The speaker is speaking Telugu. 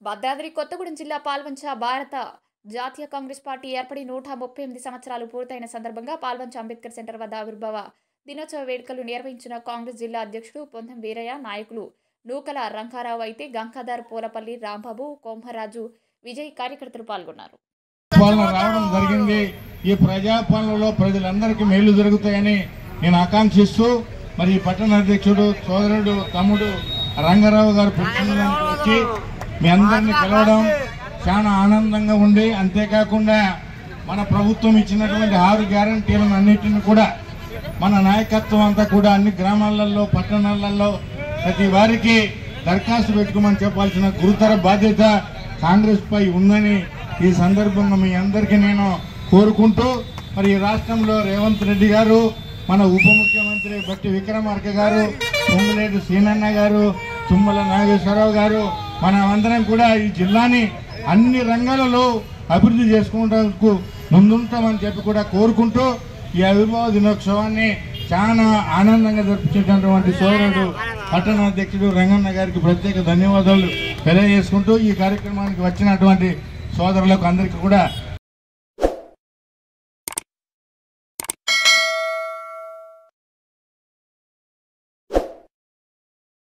భద్రాద్రి కొత్తగూడెం జిల్లా పాల్వంచ భారత జాతీయ కాంగ్రెస్ పార్టీ ఏర్పడి నూట ముప్పై ఎనిమిది సంవత్సరాలు పూర్తయిన సందర్భంగా పాల్వంచ అంబేద్కర్ సెంటర్ వద్ద ఆవిర్భావ దినోత్సవ వేడుకలు నిర్వహించిన కాంగ్రెస్ జిల్లా అధ్యక్షుడు పొందం వీరయ్య నాయకులు నూకల రంగారావు అయితే గంగాధర్ పూలపల్లి రాంబాబు కోంభరాజు విజయ్ కార్యకర్తలు పాల్గొన్నారు పాలన రావడం జరిగింది ఈ ప్రజాపాలనలో ప్రజలందరికీ మేలు జరుగుతాయని నేను ఆకాంక్షిస్తూ మరి ఈ పట్టణ అధ్యక్షుడు సోదరుడు తమ్ముడు రంగారావు గారు పుట్టినదానికి వచ్చి మీ అందరినీ కలవడం చాలా ఆనందంగా ఉంది అంతేకాకుండా మన ప్రభుత్వం ఇచ్చినటువంటి ఆరు గ్యారంటీలను అన్నిటిని కూడా మన నాయకత్వం అంతా కూడా అన్ని గ్రామాలలో పట్టణాలలో ప్రతి వారికి దరఖాస్తు పెట్టుకోమని చెప్పాల్సిన గురుతర బాధ్యత కాంగ్రెస్ పై ఉందని ఈ సందర్భంగా మీ అందరికీ నేను కోరుకుంటూ మరి ఈ రాష్ట్రంలో రేవంత్ రెడ్డి గారు మన ఉప ముఖ్యమంత్రి బట్టి విక్రమార్క గారు పొంగులేటి సీనన్న గారు తుమ్మల నాగేశ్వరరావు గారు మనం అందరం కూడా ఈ జిల్లాని అన్ని రంగాలలో అభివృద్ధి చేసుకుంటూ ముందుంటామని చెప్పి కూడా కోరుకుంటూ ఈ ఆవిర్భావ దినోత్సవాన్ని చాలా ఆనందంగా జరుపుకునేటటువంటి సోదరుడు పట్టణ అధ్యక్షుడు రంగన్న గారికి ప్రత్యేక ధన్యవాదాలు తెలియజేసుకుంటూ ఈ కార్యక్రమానికి వచ్చినటువంటి సోదరులకు అందరికీ కూడా